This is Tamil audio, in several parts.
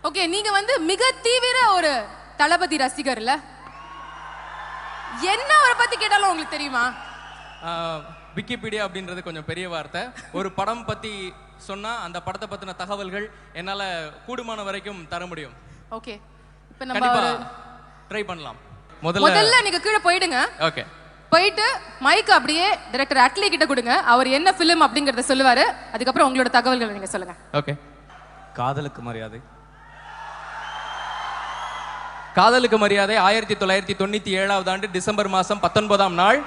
ஓகே நீங்க வந்து மிக தீவிர ஒரு தளபதி ரசிகர்ல என்ன அவரை பத்தி கேட்டாலும் உங்களுக்கு தெரியுமா ஆஹ், விக்கிபீடியா அப்படின்றது கொஞ்சம் பெரிய வார்த்தை ஒரு படம் பத்தி சொன்னா அந்த படத்தை பத்தின தகவல்கள் என்னால கூடுமான வரைக்கும் தர முடியும் ஓகே இப்ப நம்ம கண்டிப்பா ஒரு- ட்ரை பண்ணலாம் முதல்ல முதல்ல நீங்க கீழே போயிடுங்க ஓகே போயிட்டு மைக் அப்படியே டைரக்டர் அட்லி கிட்ட கொடுங்க அவர் என்ன ஃபிலிம் அப்படிங்கறத சொல்லுவாரு அதுக்கப்புறம் உங்களோட தகவல்களை நீங்க சொல்லுங்க ஓகே காதலுக்கு மரியாதை காதலுக்கு மரியாதை ஆயிரத்தி தொள்ளாயிரத்தி தொண்ணூத்தி ஏழாவது ஆண்டு டிசம்பர் மாசம் பத்தொன்பதாம் நாள்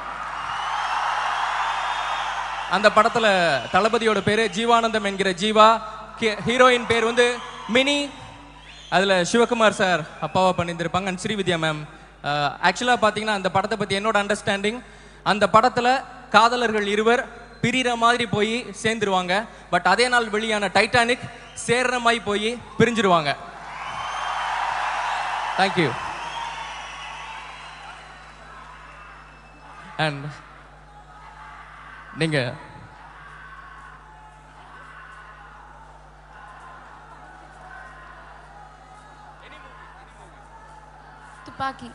அந்த படத்துல தளபதியோட பேரு ஜீவானந்தம் என்கிற ஜீவா கி- ஹீரோயின் பேர் வந்து மினி அதுல சிவகுமார் சார் அப்பாவா பண்ணியிருந்திருப்பாங்க அண்ட் ஸ்ரீவித்யா மேம் ஆக்சுவலா பாத்தீங்கன்னா அந்த படத்தை பத்தி என்னோட அண்டர்ஸ்டாண்டிங் அந்த படத்துல காதலர்கள் இருவர் பிரிகிற மாதிரி போய் சேர்ந்துருவாங்க பட் அதே நாள் வெளியான டைட்டானிக் சேர்ற மாதிரி போய் பிரிஞ்சிருவாங்க தேங்க்யூ அண்ட் நீங்க துப்பாக்கி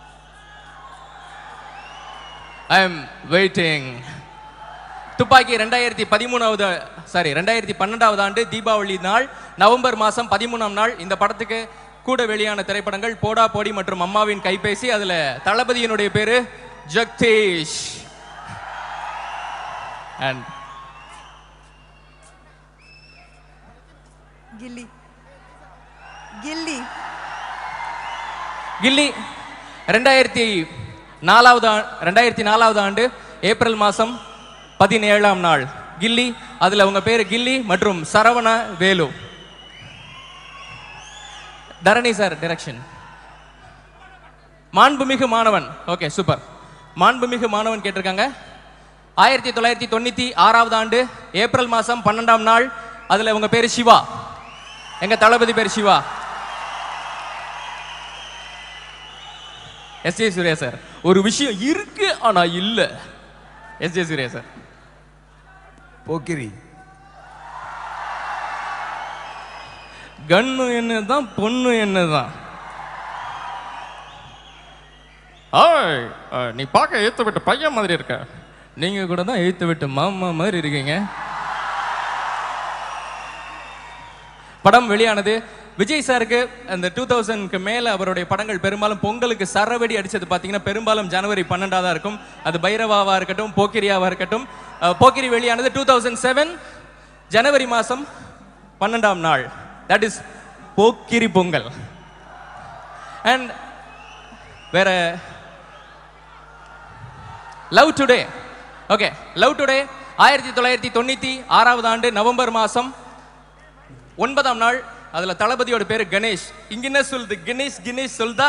ஐ எம் வெயிட்டிங் துப்பாக்கி ரெண்டாயிரத்தி பதிமூணாவது சாரி ரெண்டாயிரத்தி பன்னெண்டாவது ஆண்டு தீபாவளி நாள் நவம்பர் மாதம் பதிமூணாம் நாள் இந்த படத்துக்கு கூட வெளியான திரைப்படங்கள் போடா போடி மற்றும் அம்மாவின் கைபேசி அதுல தளபதியினுடைய பேரு ஜெகதீஷ் அண்ட் கில்லி கில்லி கில்லி ரெண்டாயிரத்தி நாலாவது ஆ- ரெண்டாயிரத்தி நாலாவது ஆண்டு ஏப்ரல் மாதம் பதினேழாம் நாள் கில்லி அதுல உங்க பேரு கில்லி மற்றும் Saravana Velu Dharani sir direction Maanbumigu Maanavan okay super மாண்புமிகு மாணவன் கேட்டிருக்காங்க ஆயிரத்தி தொள்ளாயிரத்தி தொண்ணூத்தி ஆறாவது ஆண்டு ஏப்ரல் மாசம் பன்னெண்டாம் நாள் அதுல உங்க பேரு சிவா எங்க தளபதி பேர் Siva S J Surya sir ஒரு விஷயம் இருக்கு ஆனா இல்ல S J Surya sir Pokkiri கண்ணு என்னதான் பொண்ணு என்னதான் ஆய் ஆ, நீ பார்க்க ஏத்து விட்டு பையன் மாதிரி இருக்க நீங்க கூட தான் ஏத்து விட்டு மாமா மாதிரி இருக்கீங்க படம் வெளியானது விஜய் சாருக்கு அந்த டூ தௌசண்ட்க்கு மேல அவருடைய படங்கள் பெரும்பாலும் பொங்கலுக்கு சரவெடி அடிச்சது பாத்தீங்கன்னா பெரும்பாலும் ஜனவரி பன்னெண்டா தான் இருக்கும் அது பைரவாவா இருக்கட்டும் போக்கிரியாவா இருக்கட்டும் அஹ், போக்கிரி வெளியானது டூ தௌசண்ட் செவன் ஜனவரி மாசம் பன்னெண்டாம் நாள் that is Pokkiri Pongal and வேற Love Today okay Love Today ஆயிரத்தி தொள்ளாயிரத்தி தொண்ணூத்தி ஆறாவது ஆண்டு நவம்பர் மாசம் ஒன்பதாம் நாள் அதுல தளபதியோட பேரு கணேஷ் இங்க என்ன சொல்லுது கணேஷ் கணேஷ் சொல்தா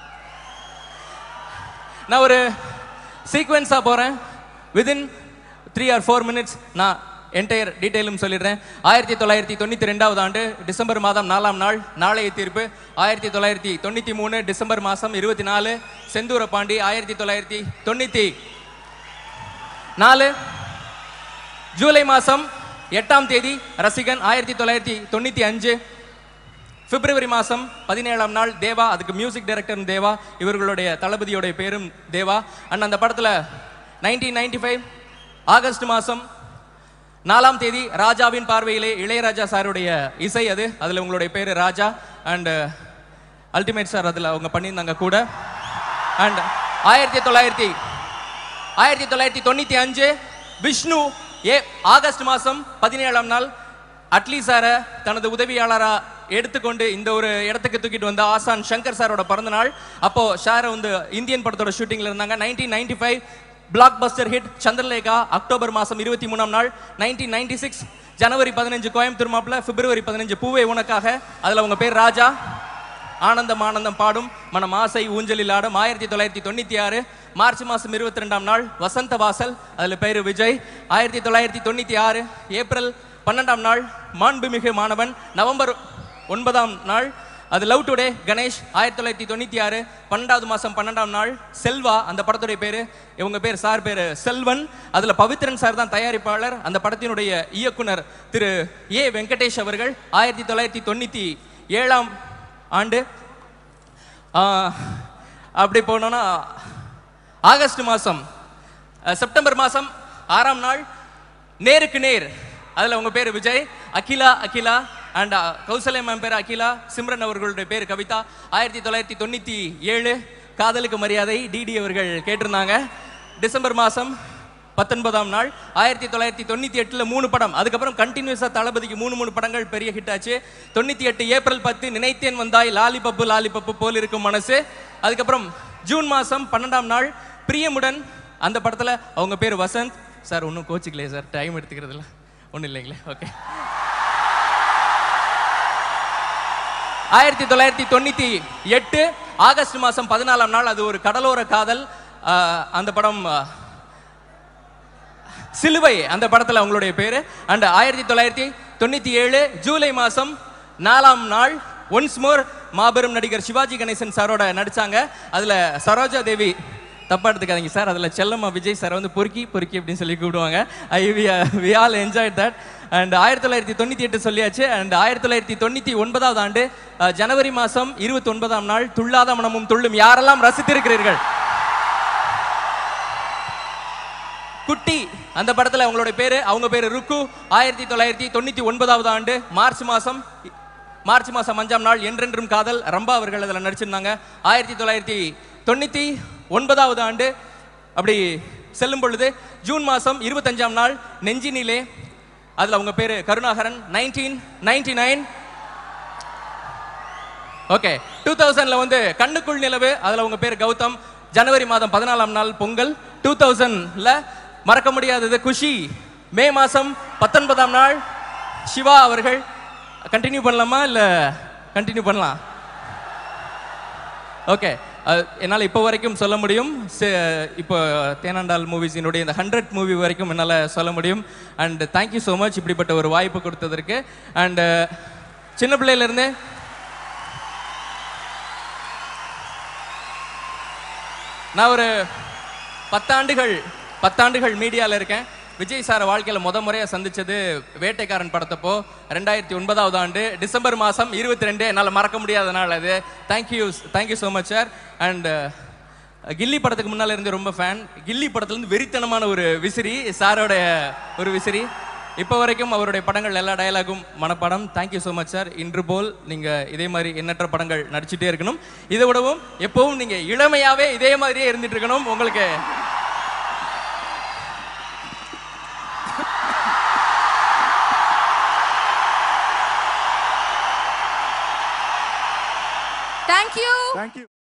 நான் ஒரு சீக்வென்ஸா போறேன் within three or four minutes நான் என்டையர் டீட்டெயிலும் சொல்லிடுறேன் ஆயிரத்தி தொள்ளாயிரத்தி தொண்ணூத்தி ரெண்டாவது ஆண்டு டிசம்பர் மாதம் நாலாம் நாள் நாளைய தீர்ப்பு ஆயிரத்தி தொள்ளாயிரத்தி தொண்ணூத்தி மூணு டிசம்பர் மாசம் இருபத்தி நாலு செந்தூர பாண்டி ஆயிரத்தி தொள்ளாயிரத்தி தொண்ணூத்தி நாலு ஜூலை மாசம் எட்டாம் தேதி ரசிகன் ஆயிரத்தி தொள்ளாயிரத்தி தொண்ணூத்தி அஞ்சு பிப்ரவரி மாசம் பதினேழாம் நாள் தேவா அதுக்கு மியூசிக் டைரக்டர் தேவா இவர்களுடைய தளபதியோடைய பேரும் தேவா அண்ட் அந்த படத்துல நைன்டீன் நைன்டி ஃபைவ் ஆகஸ்ட் மாசம் நாலாம் தேதி ராஜாவின் பார்வையிலே இளையராஜா சாருடைய இசை அது அதுல உங்களுடைய பேரு ராஜா அண்ட் அல்டிமேட் சார் அதுல அவங்க பண்ணியிருந்தாங்க கூட அண்ட் ஆயிரத்தி தொள்ளாயிரத்தி ஆயிரத்தி தொள்ளாயிரத்தி தொண்ணூத்தி அஞ்சு விஷ்ணு ஏ ஆகஸ்ட் மாசம் பதினேழாம் நாள் அட்லி சாரை தனது உதவியாளரா எடுத்துக்கொண்டு இந்த ஒரு இடத்துக்கு தூக்கிட்டு வந்த ஆசான் சங்கர் சாரோட பிறந்த நாள் அப்போ ஷாரை வந்து இந்தியன் படத்தோட ஷூட்டிங்ல இருந்தாங்க nineteen ninety five blockbuster hit Chandralekha October மாசம் இருபத்தி மூணாம் நாள் நைன்டீன் நைன்டி சிக்ஸ் ஜனவரி பதினஞ்சு கோயம்புத்தூர் மாப்பிள பிப்ரவரி பதினஞ்சு பூவே உனக்காக அதுல உங்க பேர் ராஜா ஆனந்தம் ஆனந்தம் பாடும் மனம் ஆசை ஊஞ்சலில் ஆடும் ஆயிரத்தி தொள்ளாயிரத்தி தொண்ணூத்தி ஆறு மார்ச் மாசம் இருபத்தி ரெண்டாம் நாள் வசந்த வாசல் அதுல பேரு விஜய் ஆயிரத்தி தொள்ளாயிரத்தி தொண்ணூத்தி ஆறு ஏப்ரல் பன்னெண்டாம் நாள் மாண்புமிகு மாணவன் நவம்பர் ஒன்பதாம் நாள் அது லவ் டுடே கணேஷ் ஆயிரத்தி தொள்ளாயிரத்தி தொண்ணூத்தி ஆறு பன்னெண்டாவது மாசம் பன்னெண்டாம் நாள் செல்வா அந்த படத்துடைய பேரு இவங்க பேர் சார் பேரு செல்வன் அதுல பவித்ரன் சார் தான் தயாரிப்பாளர் அந்த படத்தினுடைய இயக்குனர் திரு ஏ வெங்கடேஷ் அவர்கள் ஆயிரத்தி தொள்ளாயிரத்தி தொண்ணூத்தி ஏழாம் ஆண்டு ஆஹ், அப்படி போனோம்னா ஆகஸ்ட் மாதம் செப்டம்பர் மாதம் ஆறாம் நாள் நேருக்கு நேர் அதில் உங்கள் பேர் விஜய் அகிலா அகிலா அண்ட் கௌசல்யா மேம் பேர் அகிலா சிம்ரன் அவர்களுடைய பேர் கவிதா ஆயிரத்தி தொள்ளாயிரத்தி தொண்ணூற்றி ஏழு காதலுக்கு மரியாதை டிடி அவர்கள் கேட்டிருந்தாங்க டிசம்பர் மாதம் பத்தொன்பதாம் நாள் ஆயிரத்தி தொள்ளாயிரத்தி தொண்ணூற்றி எட்டில் மூணு படம் அதுக்கப்புறம் கண்டினியூஸாக தளபதிக்கு மூணு மூணு படங்கள் பெரிய ஹிட் ஆச்சு தொண்ணூற்றி எட்டு ஏப்ரல் பத்து நினைத்தேன் வந்தாய் லாலிபப்பு லாலிபப்பு போல் இருக்கும் மனசு அதுக்கப்புறம் ஜூன் மாதம் பன்னெண்டாம் நாள் பிரியமுடன் அந்த படத்தில் அவங்க பேர் வசந்த் சார் ஒன்றும் கோச்சிக்கலையே சார் டைம் எடுத்துக்கிறதுல ஒன்றும் இல்லைங்களே ஓகே ஆயிரத்தி தொள்ளாயிரத்தி தொண்ணூற்றி எட்டு ஆகஸ்ட் மாதம் பதினாலாம் நாள் அது ஒரு கடலோர காதல் ஆஹ், அந்த படம் ஆஹ், சிலுவை அந்த படத்தில் அவங்களுடைய பேர் அண்ட் ஆயிரத்தி தொள்ளாயிரத்தி தொண்ணூற்றி ஏழு ஜூலை மாதம் நாலாம் நாள் ஒன்ஸ் மோர் மாபெரும் நடிகர் சிவாஜி கணேசன் சாரோட நடிச்சாங்க அதில் சரோஜா தேவி தப்பா எடுத்துக்காதீங்க சார் அதில் செல்லம்மா விஜய் சார் வந்து பொறுக்கி பொறுக்கி அப்படின்னு சொல்லி கூப்பிடுவாங்க I we all enjoy that and ஆயிரத்தி தொள்ளாயிரத்தி தொண்ணூற்றி எட்டு சொல்லியாச்சு அண்ட் ஆயிரத்தி தொள்ளாயிரத்தி தொண்ணூற்றி ஒன்பதாவது ஆண்டு அஹ், ஜனவரி மாதம் இருபத்தி ஒன்பதாம் நாள் துள்ளாத மனமும் துள்ளும் யாரெல்லாம் ரசித்திருக்கிறீர்கள் குட்டி அந்த படத்துல அவங்களுடைய பேரு அவங்க பேரு ருக்கு ஆயிரத்தி தொள்ளாயிரத்தி தொண்ணூத்தி ஒன்பதாவது ஆண்டு மார்ச் மாசம் மார்ச் மாசம் அஞ்சாம் நாள் என்றென்றும் காதல் ரம்பா அவர்கள் அதில் நடிச்சிருந்தாங்க ஆயிரத்தி தொள்ளாயிரத்தி தொண்ணூத்தி ஒன்பதாவது ஆண்டு அப்படி செல்லும் பொழுது ஜூன் மாசம் இருபத்தஞ்சாம் நாள் நெஞ்சினிலே அதுல அவங்க பேரு Karunakaran nineteen ninety nine okay two தௌசண்ட்ல வந்து கண்ணுக்குள் நிலவு அதுல உங்க பேர் கௌதம் ஜனவரி மாதம் பதினாலாம் நாள் பொங்கல் டூ தௌசண்ட்ல மறக்க முடியாதது குஷி மே மாசம் பத்தொன்பதாம் நாள் சிவா அவர்கள் கண்டினியூ பண்ணலாமா இல்ல கண்டினியூ பண்ணலாம் ஓகே என்னால் இப்போ வரைக்கும் சொல்ல முடியும் சி- இப்போ தேனாண்டால் மூவிஸினுடைய இந்த ஹண்ட்ரட் மூவி வரைக்கும் என்னால் சொல்ல முடியும் அண்ட் தேங்க்யூ ஸோ மச் இப்படிப்பட்ட ஒரு வாய்ப்பு கொடுத்ததற்கு அண்ட் சின்ன பிள்ளையிலேருந்து நான் ஒரு பத்தாண்டுகள் பத்தாண்டுகள் மீடியாவில் இருக்கேன் விஜய் சார் வாழ்க்கையில் முத முறையாக சந்திச்சது வேட்டைக்காரன் படத்தப்போ ரெண்டாயிரத்தி ஒன்பதாவது ஆண்டு டிசம்பர் மாதம் இருபத்தி ரெண்டு என்னால் மறக்க முடியாத நாள் அது thank you thank you so much sir and Ghilli படத்துக்கு முன்னால் இருந்து ரொம்ப ஃபேன் கில்லி படத்துலேருந்து வெறித்தனமான ஒரு விசிறி சாரோட ஒரு விசிறி இப்போ வரைக்கும் அவருடைய படங்கள் எல்லா டயலாகும் மனப்படம் தேங்க்யூ ஸோ மச் சார் இன்று போல் நீங்கள் இதே மாதிரி எண்ணற்ற படங்கள் நடிச்சுட்டே இருக்கணும் இதை விடவும் எப்பவும் நீங்கள் இளமையாகவே இதே மாதிரியே இருந்துட்டு இருக்கணும் உங்களுக்கு தேங்க்யூ தேங்க்யூ